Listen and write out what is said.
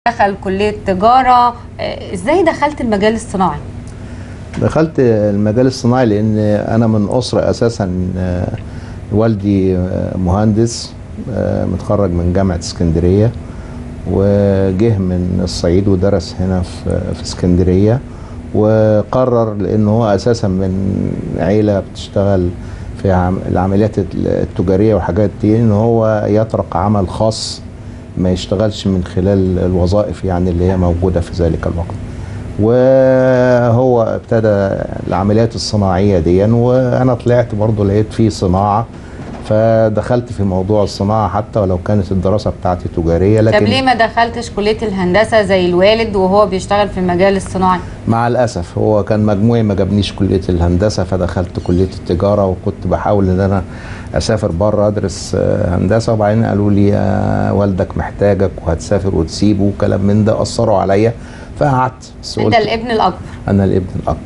دخل كليه تجاره آه، ازاي دخلت المجال الصناعي دخلت المجال الصناعي لان انا من اسره اساسا آه، والدي آه، مهندس آه، متخرج من جامعه اسكندريه وجه من الصعيد ودرس هنا في في اسكندريه وقرر لان هو اساسا من عيله بتشتغل في عم- العمليات التجاريه والحاجات دي ان هو يطرق عمل خاص ما يشتغلش من خلال الوظائف يعني اللي هي موجوده في ذلك الوقت وهو ابتدى العمليات الصناعيه دي وانا طلعت برضه لقيت فيه صناعه فدخلت في موضوع الصناعه حتى ولو كانت الدراسه بتاعتي تجاريه لكن طب ليه ما دخلتش كليه الهندسه زي الوالد وهو بيشتغل في المجال الصناعي مع الاسف هو كان مجموعي ما جابنيش كليه الهندسه فدخلت كليه التجاره وكنت بحاول ان انا اسافر بره ادرس آه، هندسه وبعدين قالوا لي آه، والدك محتاجك وهتسافر وتسيبه وكلام من ده اثروا عليا فقعدت بس انت قلت الابن الاكبر انا الابن الاكبر